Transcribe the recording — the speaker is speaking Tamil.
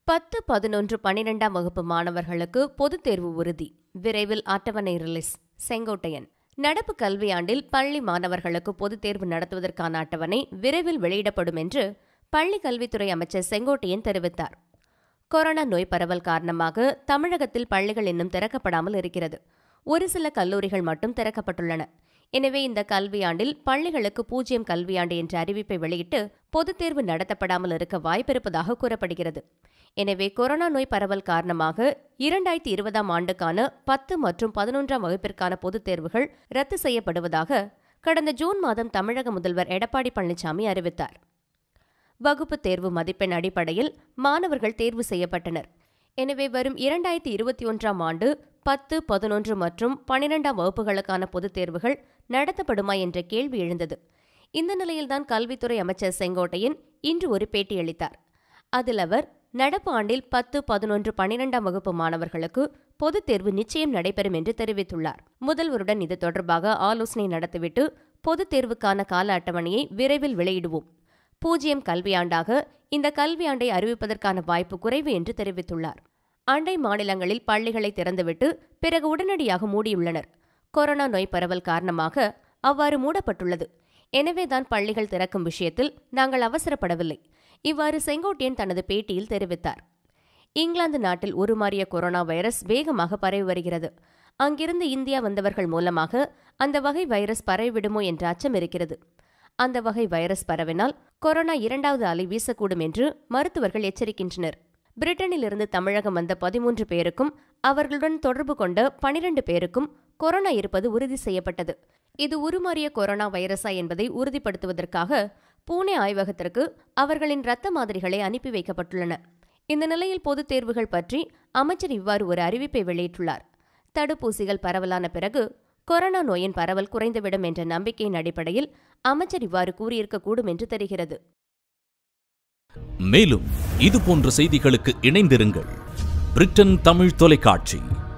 பத்து பதினொன்று பனிரெண்டாம் வகுப்பு மாணவர்களுக்கு பொதுத் தேர்வு உறுதி விரைவில் அட்டவணை ரிலீஸ் செங்கோட்டையன் நடப்பு கல்வியாண்டில் பள்ளி மாணவர்களுக்கு பொதுத் தேர்வு நடத்துவதற்கான அட்டவணை விரைவில் வெளியிடப்படும் என்று பள்ளி கல்வித்துறை அமைச்சர் செங்கோட்டையன் தெரிவித்தார் கொரோனா நோய் பரவல் காரணமாக தமிழகத்தில் பள்ளிகள் இன்னும் திறக்கப்படாமல் இருக்கிறது ஒரு சில கல்லூரிகள் மட்டும் திறக்கப்பட்டுள்ளன எனவே இந்த கல்வியாண்டில் பள்ளிகளுக்கு பூஜ்ஜியம் கல்வியாண்டு என்ற அறிவிப்பை வெளியிட்டு பொதுத் தேர்வு நடத்தப்படாமல் இருக்க வாய்ப்பிருப்பதாக கூறப்படுகிறது எனவே கொரோனா நோய் பரவல் காரணமாக இரண்டாயிரத்தி இருபதாம் ஆண்டுக்கான பத்து மற்றும் பதினொன்றாம் வகுப்பிற்கான பொதுத் தேர்வுகள் ரத்து செய்யப்படுவதாக கடந்த ஜூன் மாதம் தமிழக முதல்வர் எடப்பாடி பழனிசாமி அறிவித்தார் வகுப்பு தேர்வு மதிப்பெண் அடிப்படையில் மாணவர்கள் தேர்வு செய்யப்பட்டனர் எனவே வரும் இரண்டாயிரத்தி இருபத்தி ஒன்றாம் ஆண்டு பத்து பதினொன்று மற்றும் பனிரெண்டாம் வகுப்புகளுக்கான பொதுத் தேர்வுகள் நடத்தப்படுமா என்ற கேள்வி எழுந்தது இந்த நிலையில்தான் கல்வித்துறை அமைச்சர் செங்கோட்டையன் இன்று ஒரு பேட்டியளித்தார் அதில் அவர் நடப்பு ஆண்டில் பத்து பதினொன்று பனிரெண்டாம் வகுப்பு மாணவர்களுக்கு பொதுத் தேர்வு நிச்சயம் நடைபெறும் என்று தெரிவித்துள்ளார் முதல்வருடன் இது தொடர்பாக ஆலோசனை நடத்திவிட்டு பொதுத் தேர்வுக்கான கால அட்டவணையை விரைவில் வெளியிடுவோம் பூஜ்ஜியம் கல்வியாண்டாக இந்த கல்வியாண்டை அறிவிப்பதற்கான வாய்ப்பு குறைவு என்று தெரிவித்துள்ளார் அண்டை மாநிலங்களில் பள்ளிகளை திறந்துவிட்டு பிறகு உடனடியாக மூடியுள்ளனர் கொரோனா நோய் பரவல் காரணமாக அவ்வாறு மூடப்பட்டுள்ளது எனவேதான் பள்ளிகள் திறக்கும் விஷயத்தில் நாங்கள் அவசரப்படவில்லை இவ்வாறு செங்கோட்டையன் தனது பேட்டியில் தெரிவித்தார் இங்கிலாந்து நாட்டில் உருமாறிய கொரோனா வைரஸ் வேகமாக பரவி வருகிறது அங்கிருந்து இந்தியா வந்தவர்கள் மூலமாக அந்த வகை வைரஸ் பரவிவிடுமோ என்ற அச்சம் இருக்கிறது அந்த வகை வைரஸ் பரவினால் கொரோனா இரண்டாவது அலை வீசக்கூடும் என்று மருத்துவர்கள் எச்சரிக்கின்றனர் பிரிட்டனிலிருந்து தமிழகம் வந்த பதிமூன்று பேருக்கும் அவர்களுடன் தொடர்பு கொண்ட பனிரெண்டு பேருக்கும் கொரோனா இருப்பது உறுதி செய்யப்பட்டது இது உருமாறிய கொரோனா வைரஸா என்பதை உறுதிப்படுத்துவதற்காக பூனே ஆய்வகத்திற்கு அவர்களின் இரத்த மாதிரிகளை அனுப்பி வைக்கப்பட்டுள்ளன இந்த நிலையில் பொதுத் தேர்வுகள் பற்றி அமைச்சர் இவ்வாறு ஒரு அறிவிப்பை வெளியிட்டுள்ளார் தடுப்பூசிகள் பரவலான பிறகு கொரோனா நோயின் பரவல் குறைந்துவிடும் என்ற நம்பிக்கையின் அடிப்படையில் அமைச்சர் இவ்வாறு கூறியிருக்கக்கூடும் என்று தெரிகிறது மேலும் இது போன்ற செய்திகளுக்கு இணைந்திருங்கள் பிரிட்டன் தமிழ் தொலைக்காட்சி